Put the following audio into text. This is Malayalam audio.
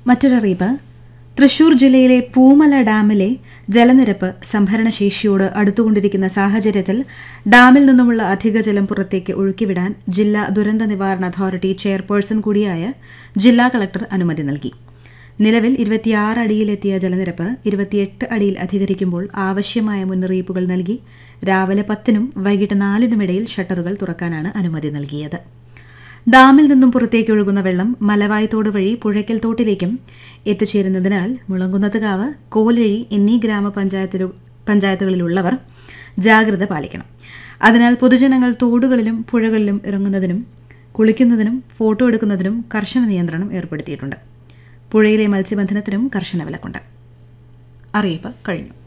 മറ്റൊരറിയിപ്പ് തൃശൂർ ജില്ലയിലെ പൂമല ഡാമിലെ ജലനിരപ്പ് സംഭരണശേഷിയോട് അടുത്തുകൊണ്ടിരിക്കുന്ന സാഹചര്യത്തിൽ ഡാമിൽ നിന്നുമുള്ള അധിക ജലം പുറത്തേക്ക് ഒഴുക്കിവിടാൻ ജില്ലാ ദുരന്ത നിവാരണ അതോറിറ്റി ചെയർപേഴ്സൺ കൂടിയായ ജില്ലാ കളക്ടർ അനുമതി നൽകി നിലവിൽ ഇരുപത്തിയാറ് അടിയിലെത്തിയ ജലനിരപ്പ് ഇരുപത്തിയെട്ട് അടിയിൽ അധികരിക്കുമ്പോൾ ആവശ്യമായ മുന്നറിയിപ്പുകൾ നൽകി രാവിലെ പത്തിനും വൈകിട്ട് നാലിനുമിടയിൽ ഷട്ടറുകൾ തുറക്കാനാണ് അനുമതി നൽകിയത് ഡാമിൽ നിന്നും പുറത്തേക്ക് ഒഴുകുന്ന വെള്ളം മലവായ് തോട് വഴി പുഴയ്ക്കൽ തോട്ടിലേക്കും എത്തിച്ചേരുന്നതിനാൽ മുളങ്കുന്നത്തുകാവ് കോലഴി എന്നീ ഗ്രാമപഞ്ചായത്തിലു പഞ്ചായത്തുകളിലുള്ളവർ ജാഗ്രത പാലിക്കണം അതിനാൽ പൊതുജനങ്ങൾ തോടുകളിലും പുഴകളിലും ഇറങ്ങുന്നതിനും കുളിക്കുന്നതിനും ഫോട്ടോ എടുക്കുന്നതിനും കർശന നിയന്ത്രണം ഏർപ്പെടുത്തിയിട്ടുണ്ട് പുഴയിലെ മത്സ്യബന്ധനത്തിനും കർശന വിലക്കുണ്ട് അറിയിപ്പ് കഴിഞ്ഞു